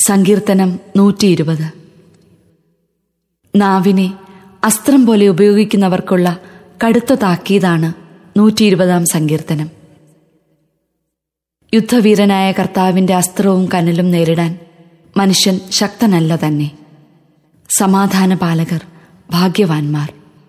സങ്കീർത്തനം നൂറ്റി ഇരുപത് നാവിനെ അസ്ത്രം പോലെ ഉപയോഗിക്കുന്നവർക്കുള്ള കടുത്ത താക്കീതാണ് നൂറ്റി ഇരുപതാം സങ്കീർത്തനം യുദ്ധവീരനായ കർത്താവിന്റെ അസ്ത്രവും കനലും നേരിടാൻ മനുഷ്യൻ ശക്തനല്ല തന്നെ സമാധാന പാലകർ ഭാഗ്യവാന്മാർ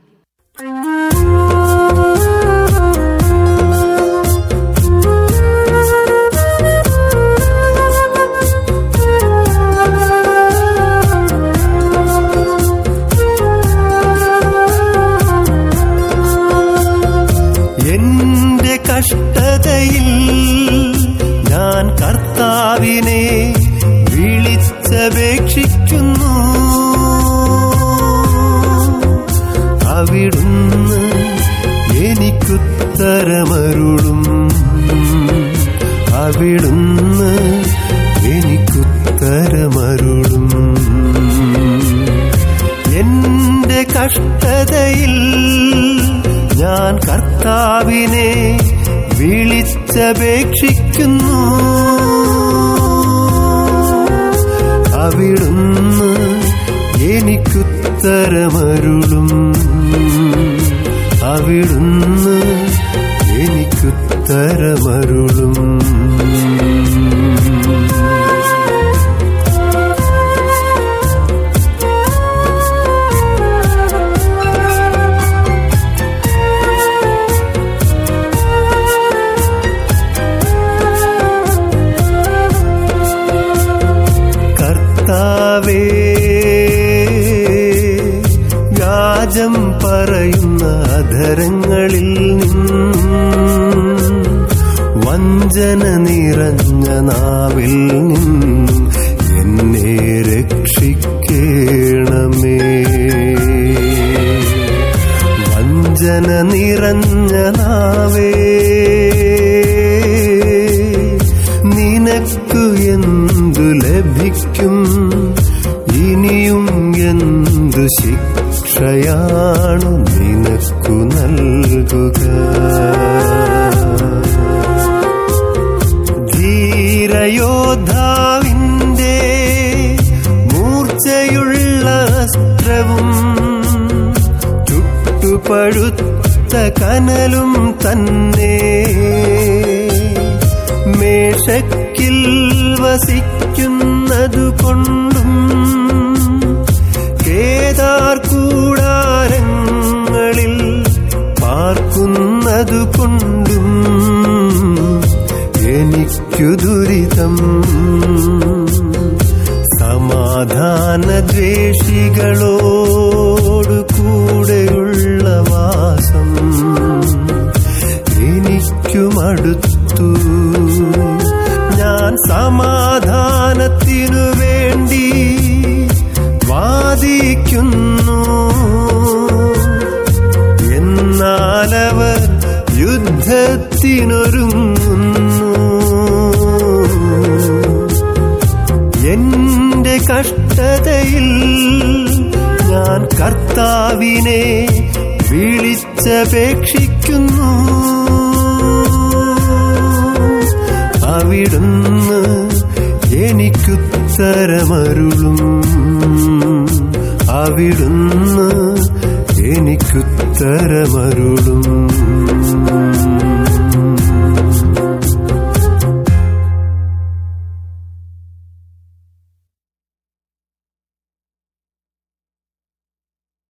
എന്റെ കഷ്ടതയിൽ ഞാൻ കർത്താവിനെ വിളിച്ചപേക്ഷിക്കുന്നു അവിടുന്ന് എനിക്കുത്തരമരുളും അവിടുന്ന് എനിക്കുത്തരമരുളും എന്റെ കഷ്ടതയിൽ ഞാൻ കർത്താവിനെ വിളിച്ചപേക്ഷിക്കുന്നു അവിടുന്ന് എനിക്കുത്തരമരുളും അവിടുന്ന് എനിക്കുത്തരമരുളും കർത്താവേ വ്യാജം പറയുന്ന അധരങ്ങളിൽ നിന്നും വഞ്ചന നിറഞ്ഞ നാവിൽ നിന്നും എന്നെ രക്ഷിക്കേണമേ വഞ്ചന നിറഞ്ഞ നാവേ നിനക്കു എന്തു ലഭിക്കും ഇനിയും എന്തു ശിക്ഷയാണു നിനക്കു നൽകുക ധീരയോദ്ധാവിന്റെ മൂർച്ചയുള്ള അസ്ത്രവും ചുട്ടുപഴുത്ത കനലും തന്നെ മേഷക്കിൽ വസിക്കുന്നതു കൊണ്ടും കേദാർ കൂടാരങ്ങളിൽ പാർക്കുന്നതു കൊണ്ടും എനിക്കു ദുരിതം സമാധാന ദ്വേഷികളോടു കൂടെയുള്ള വാസം എനിക്കുമടുത്തു ഞാൻ സമാധാനത്തിനു വേണ്ടി വാദിക്കുന്നു എന്നാലവർ യുദ്ധത്തിനൊരുങ്ങുന്നു എന്റെ കഷ്ടതയിൽ ഞാൻ കർത്താവിനെ വിളിച്ചപേക്ഷിക്കുന്നു അവിടുന്ന് എനിക്കുത്തരമരുളും അവിടുന്ന് എനിക്കുത്തരമരുളും